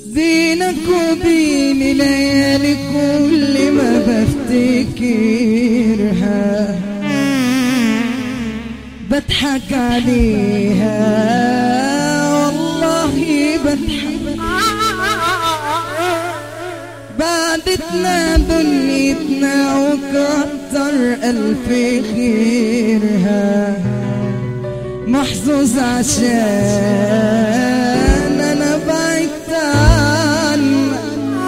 بينك وبيني ليالي كل ما بفتكرها بضحك عليها والله بضحك بعدتنا دنيتنا وكتر ألف خيرها محظوظ عشان أنا بعدت عنك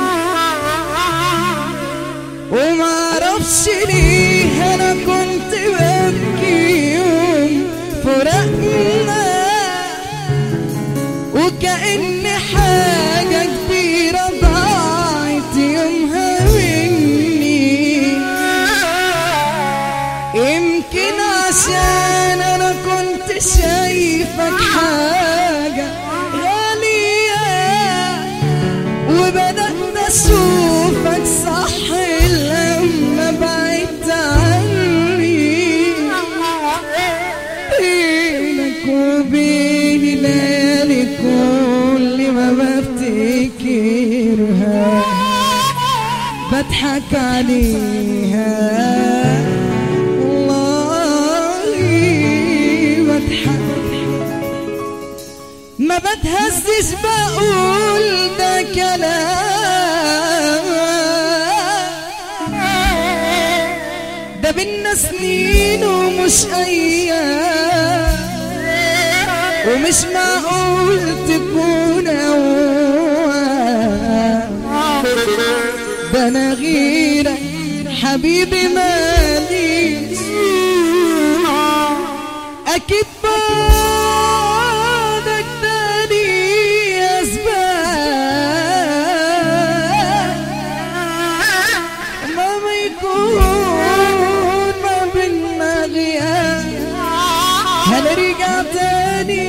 ومعرفش ليه أنا كنت ببكي يوم فراقنا وكأن حاجة كبيرة ضاعت يومها مني يمكن عشان أنا كنت شايفك حاجة غالية وبدأت أشوفك صح لما بعدت عني بينك وبيني ليالي كل ما بفتكرها بضحك عليها والله بضحك ما بتهزش بقول ده كلام ده بينا سنين ومش ايام ومش معقول تكون اوام ده انا غيرك حبيبي ماليش اكيد بعدك تاني اسباب ما يكون ما بينا غياب هنرجع تاني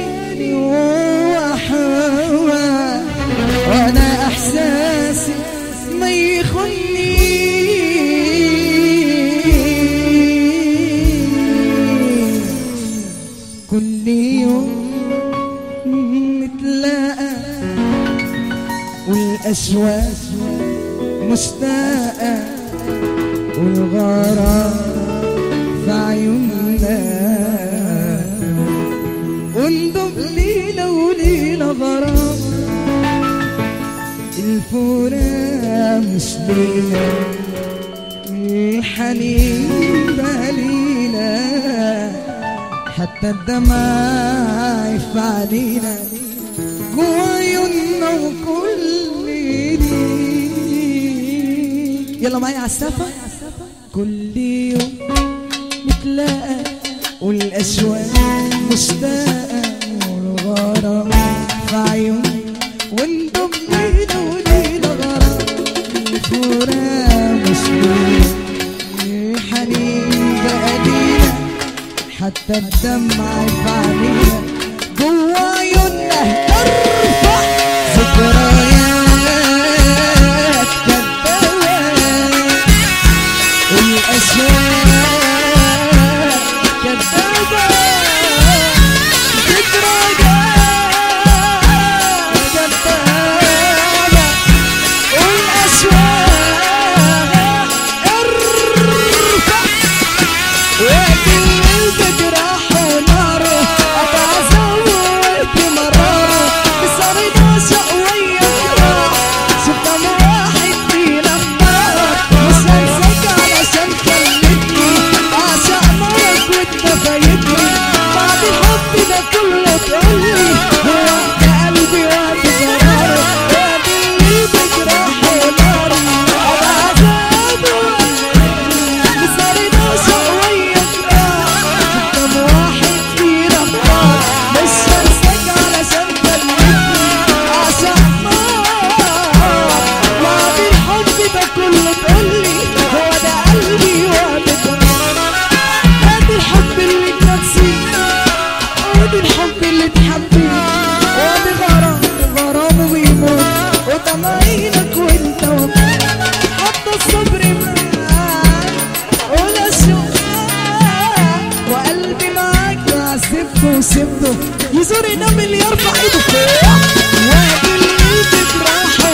وحوا وانا احساسي ما يخني كل يوم نتلاقى والأشواق مشتاقة والغرام في عيوننا وندب ليلة وليلة غرام الفورة مش ليلة الحنين بالينا حتى الدمع يفعلينا جوا عيوننا وكل ليل يلا معايا على السفر كل يوم نتلاقى والأشواق مشتاقة والغرام في عيون وندم ليلة وليلة غرام الفورة مش ليلة الحنين بقليلة حتى الدمع يفعليها جوا عيوننا ترفع ذكريات كدابة والأشواق كدابة ذكريات كدابة والأشواق ارفع وقلبك راح ونار اتعزوت مرار بصرنا شقوية راح شفت انا واحد فينا النار مش هنساك علشان كلمتني اعشق نارك وانت فايتني بعد الحب ده كله تقولي هو انت قلبي وقت قرار وقلبك راح ونار اتعزوت بصرنا شقوية كم واحد فينا اختار مش هنساك علشان كلمتني عشان نار بعد الحب ده كله تقولي هو ده قلبي وقت هادي الحب اللي تنسيه وادي الحب اللي تحبيه وادي غرام غرامه بيموت وطمعينك وانت وفيه حتى الصبر معاك ولا شوق وقلبي معاك سبته وسبته يزورنا من يرفع ايده فوق وادي اللي تجرح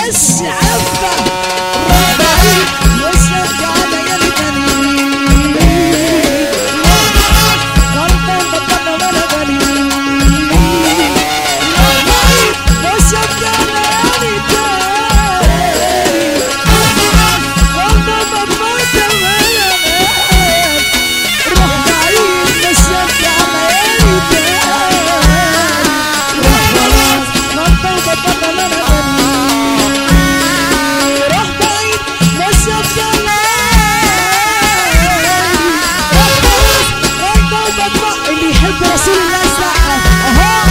بس عفة روح بعيد واسلك على يدني غلطان بطلنا ولا دليل روح بعيد واسلك على يدني غلطان بطلنا ولا دليل روح بعيد واسلك على يدني روح خلاص غلطان بطلنا ولا دليل روح بعيد واسلك على اللي يحب رسول الله يسقف اهو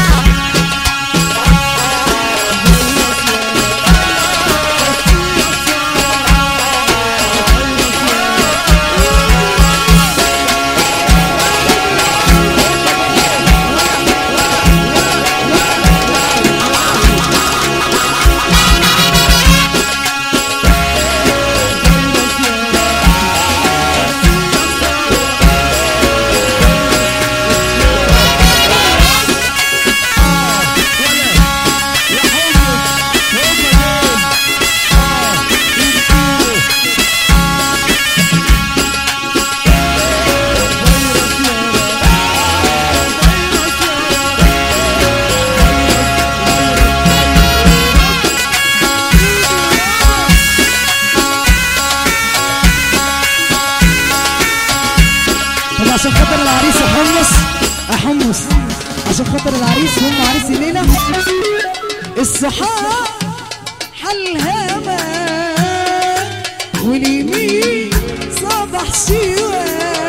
طب عشان خاطر العريس احمص احمص عشان خاطر العريس هم عريس الليله الصحاب حلها ما واليمين صبح شيوة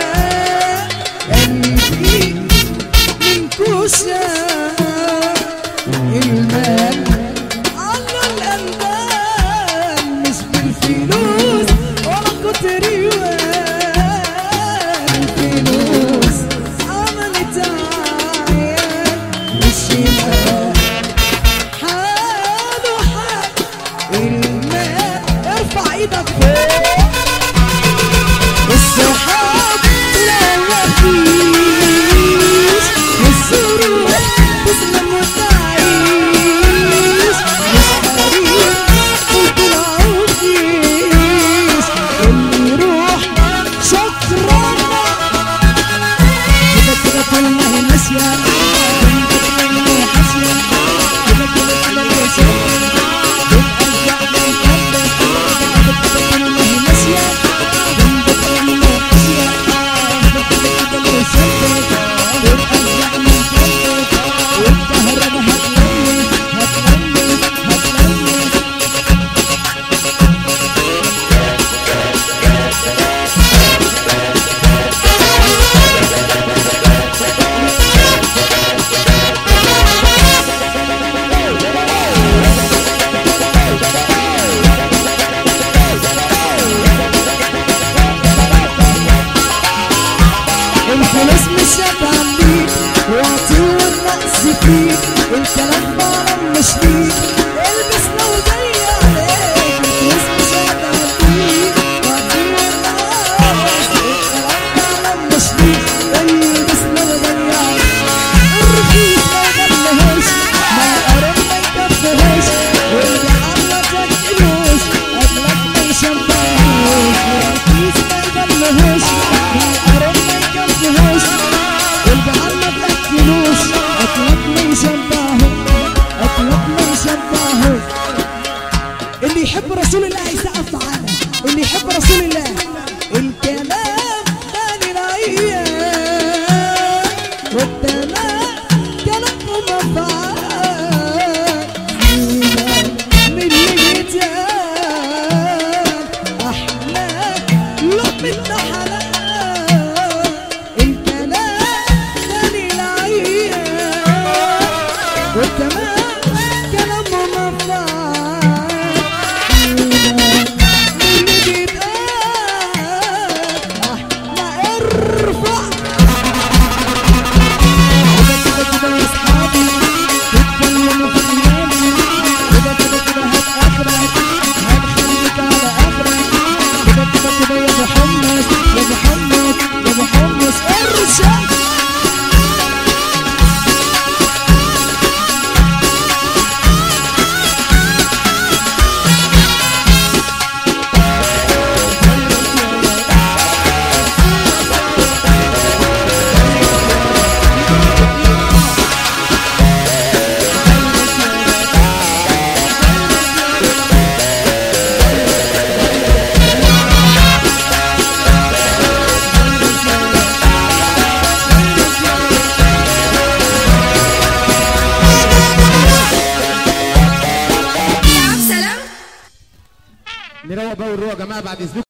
قلبي من كوشة المال على الأندال مش بالفلوس ولا كتر الفلوس عملت عيال والشمال حاله حال الماء ارفع ايدك فوق الصحاب لو مفيش والسرور تسلم وتعيش مش قريب وطلعوا فيش اللي يروح شكرانا كده كده كلنا هي ماشية كده كلنا هي حاشية كده كده كلنا هي سايقة يبقى الزعل يكمل كده كده كلنا هي ماشية كده كلنا هي حاشية كده كده كلنا هي سايقة يبقى الزعل يكمل والكهرباء هتلمس هتلمس هتلمس الفلوس مش هتعليك واعطي والنقص فيك الكلام بعلم مش ليك البس لو جاي عليك الفلوس مش هتعليك واعطي والنقص الكلام بعلم مش ليك البس لو جاي عليك الرخيص ما يغلهوش ما القرب ما يكفيهوش واللي عملك فلوس قبلك ما يشبهوش الرخيص ما يغلهوش ما القرب ما يكفيهوش واللي عملك فلوس اكلك ما يشبهه اكلك ما يشبهه اللي يحب رسول الله يسقف معانا اللي يحب رسول الله الكلام مال العيان والتمام كلام مفعال من اللي بيتقال احلى لقمة حلال الكلام مال العيان والتمام كلام مفعال من اللي بيتقال نروق بقى ونروق يا جماعه بعد اذنكم